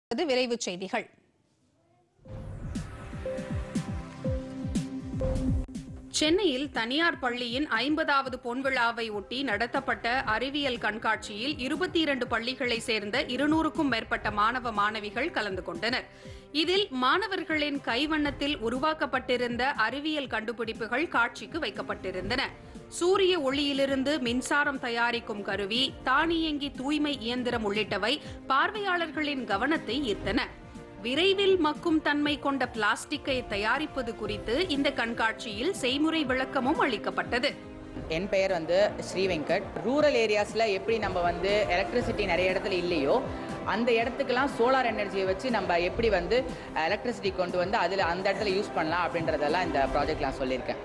அது விரைவுச் செய்திகள் சென்னையில் தனியார் பள்ளியின் ஐம்பதாவது பொன்விழாவை ஒட்டி நடத்தப்பட்ட அறிவியல் கண்காட்சியில் இருபத்தி இரண்டு பள்ளிகளைச் சேர்ந்த இருநூறுக்கும் மேற்பட்ட மாணவ மாணவிகள் கலந்து கொண்டனர் இதில் மாணவர்களின் கைவண்ணத்தில் உருவாக்கப்பட்டிருந்த அறிவியல் கண்டுபிடிப்புகள் காட்சிக்கு வைக்கப்பட்டிருந்தன சூரிய ஒளியிலிருந்து மின்சாரம் தயாரிக்கும் கருவி தானியங்கி தூய்மை இயந்திரம் உள்ளிட்டவை பார்வையாளர்களின் கவனத்தை ஈர்த்தன விரைவில் மக்கும் தன்மை கொண்ட பிளாஸ்டிக்கை தயாரிப்பது குறித்து இந்த கண்காட்சியில் செய்முறை விளக்கமும் அளிக்கப்பட்டது என் பெயர் வந்து ஸ்ரீ வெங்கட் ரூரல் ஏரியாஸில் எப்படி நம்ம வந்து எலக்ட்ரிசிட்டி நிறைய இடத்துல இல்லையோ அந்த இடத்துக்கெல்லாம் சோலார் எனர்ஜியை வச்சு நம்ம எப்படி வந்து எலக்ட்ரிசிட்டி கொண்டு வந்து அதில் அந்த இடத்துல யூஸ் பண்ணலாம் அப்படின்றதெல்லாம் இந்த ப்ராஜெக்ட் நான் சொல்லியிருக்கேன்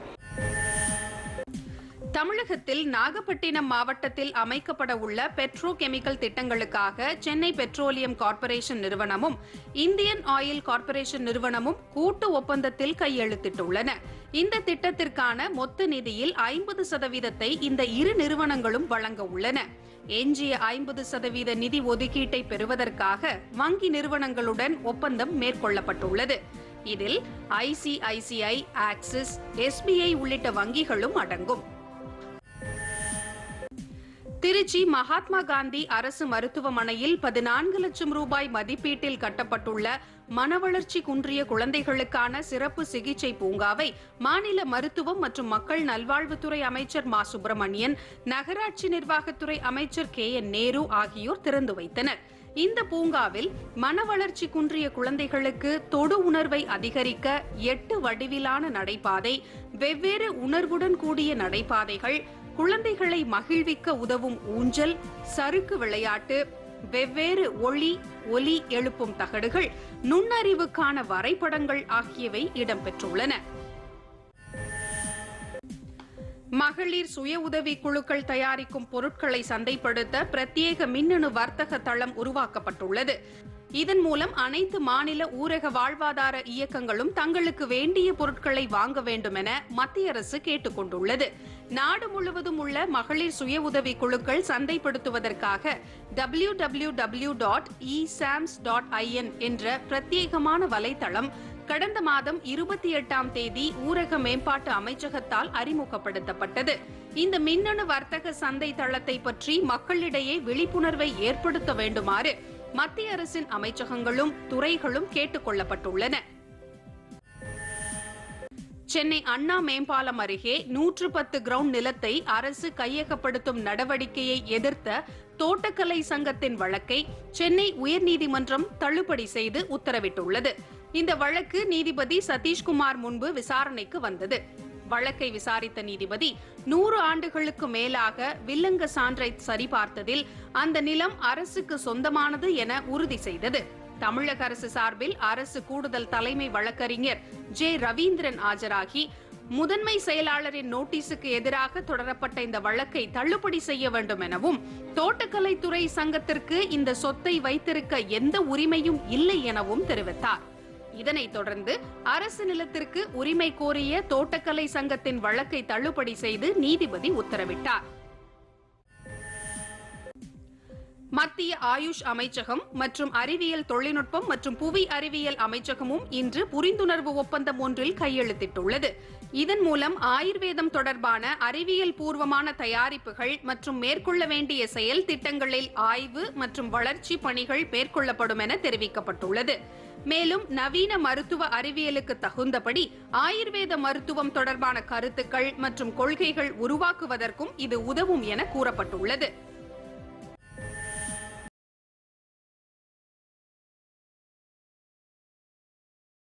தமிழகத்தில் நாகப்பட்டினம் மாவட்டத்தில் அமைக்கப்பட உள்ள பெட்ரோ கெமிக்கல் திட்டங்களுக்காக சென்னை பெட்ரோலியம் கார்ப்பரேஷன் நிறுவனமும் இந்தியன் ஆயில் கார்ப்பரேஷன் நிறுவனமும் கூட்டு ஒப்பந்தத்தில் கையெழுத்திட்டுள்ளன இந்த திட்டத்திற்கான மொத்த நிதியில் ஐம்பது சதவீதத்தை இந்த இரு நிறுவனங்களும் வழங்க உள்ளன எஞ்சிய ஐம்பது சதவீத நிதி ஒதுக்கீட்டை பெறுவதற்காக வங்கி நிறுவனங்களுடன் ஒப்பந்தம் மேற்கொள்ளப்பட்டுள்ளது இதில் ஐசிஐசிஐ ஆக்சிஸ் எஸ்பிஐ உள்ளிட்ட வங்கிகளும் அடங்கும் திருச்சி மகாத்மா காந்தி அரசு மருத்துவமனையில் பதினான்கு லட்சம் ரூபாய் மதிப்பீட்டில் கட்டப்பட்டுள்ள மனவளர்ச்சி குன்றிய குழந்தைகளுக்கான சிறப்பு சிகிச்சை பூங்காவை மாநில மருத்துவம் மற்றும் மக்கள் நல்வாழ்வுத்துறை அமைச்சர் மா சுப்பிரமணியன் நகராட்சி நிர்வாகத்துறை அமைச்சர் கே என் நேரு ஆகியோர் திறந்து வைத்தனர் இந்த பூங்காவில் மனவளர்ச்சி குன்றிய குழந்தைகளுக்கு தொடு உணர்வை அதிகரிக்க எட்டு வடிவிலான நடைபாதை வெவ்வேறு உணர்வுடன் கூடிய நடைபாதைகள் குழந்தைகளை மகிழ்விக்க உதவும் ஊஞ்சல் சறுக்கு விளையாட்டு வெவ்வேறு ஒளி ஒலி எழுப்பும் தகடுகள் நுண்ணறிவுக்கான வரைபடங்கள் ஆகியவை இடம்பெற்றுள்ளன மகளிர் சுய உதவி குழுக்கள் தயாரிக்கும் பொருட்களை சந்தைப்படுத்த பிரத்யேக மின்னணு வர்த்தக தளம் உருவாக்கப்பட்டுள்ளது இதன் மூலம் அனைத்து மாநில ஊரக வாழ்வாதார இயக்கங்களும் தங்களுக்கு வேண்டிய பொருட்களை வாங்க வேண்டும் என மத்திய அரசு கேட்டுக் கொண்டுள்ளது நாடு முழுவதும் உள்ள மகளிர் சுய உதவி குழுக்கள் சந்தைப்படுத்துவதற்காக டபிள்யூ டபிள்யூ டபிள்யூ டாட் இசாம்ஸ் டாட் ஐஎன் என்ற பிரத்யேகமான வலைத்தளம் கடந்த மாதம் இருபத்தி எட்டாம் தேதி ஊரக மேம்பாட்டு அமைச்சகத்தால் அறிமுகப்படுத்தப்பட்டது இந்த மின்னணு வர்த்தக சந்தை தளத்தை பற்றி மக்களிடையே விழிப்புணர்வை ஏற்படுத்த வேண்டுமாறு மத்திய அரசின் அமைச்சகங்களும் துறைகளும் கேட்டுக் கொள்ளப்பட்டுள்ளன சென்னை அண்ணா மேம்பாலம் அருகே நூற்று பத்து கிரவுண்ட் நிலத்தை அரசு கையகப்படுத்தும் நடவடிக்கையை எதிர்த்த தோட்டக்கலை சங்கத்தின் வழக்கை சென்னை உயர்நீதிமன்றம் தள்ளுபடி செய்து உத்தரவிட்டுள்ளது இந்த வழக்கு நீதிபதி சதீஷ்குமார் முன்பு விசாரணைக்கு வந்தது வழக்கை விசாரித்த நீதிபதி நூறு ஆண்டுகளுக்கு மேலாக வில்லங்க சான்றை சரிபார்த்ததில் அந்த நிலம் அரசுக்கு சொந்தமானது என உறுதி செய்தது தமிழக அரசு சார்பில் அரசு கூடுதல் தலைமை வழக்கறிஞர் ஜே ரவீந்திரன் ஆஜராகி முதன்மை செயலாளரின் நோட்டீஸுக்கு எதிராக தொடரப்பட்ட இந்த வழக்கை தள்ளுபடி செய்ய வேண்டும் எனவும் தோட்டக்கலைத்துறை சங்கத்திற்கு இந்த சொத்தை வைத்திருக்க எந்த உரிமையும் இல்லை எனவும் தெரிவித்தார் இதனைத் தொடர்ந்து அரசு நிலத்திற்கு உரிமை கோரிய தோட்டக்கலை சங்கத்தின் வழக்கை தள்ளுபடி செய்து நீதிபதி உத்தரவிட்டார் மத்திய ஆயுஷ் அமைச்சகம் மற்றும் அறிவியல் தொழில்நுட்பம் மற்றும் புவி அறிவியல் அமைச்சகமும் இன்று புரிந்துணர்வு ஒப்பந்தம் ஒன்றில் கையெழுத்திட்டுள்ளது இதன் மூலம் ஆயுர்வேதம் தொடர்பான அறிவியல் பூர்வமான தயாரிப்புகள் மற்றும் மேற்கொள்ள வேண்டிய செயல் திட்டங்களில் ஆய்வு மற்றும் வளர்ச்சி பணிகள் மேற்கொள்ளப்படும் என தெரிவிக்கப்பட்டுள்ளது மேலும் நவீன மருத்துவ அறிவியலுக்கு தகுந்தபடி ஆயுர்வேத மருத்துவம் தொடர்பான கருத்துக்கள் மற்றும் கொள்கைகள் உருவாக்குவதற்கும் இது உதவும் என கூறப்பட்டுள்ளது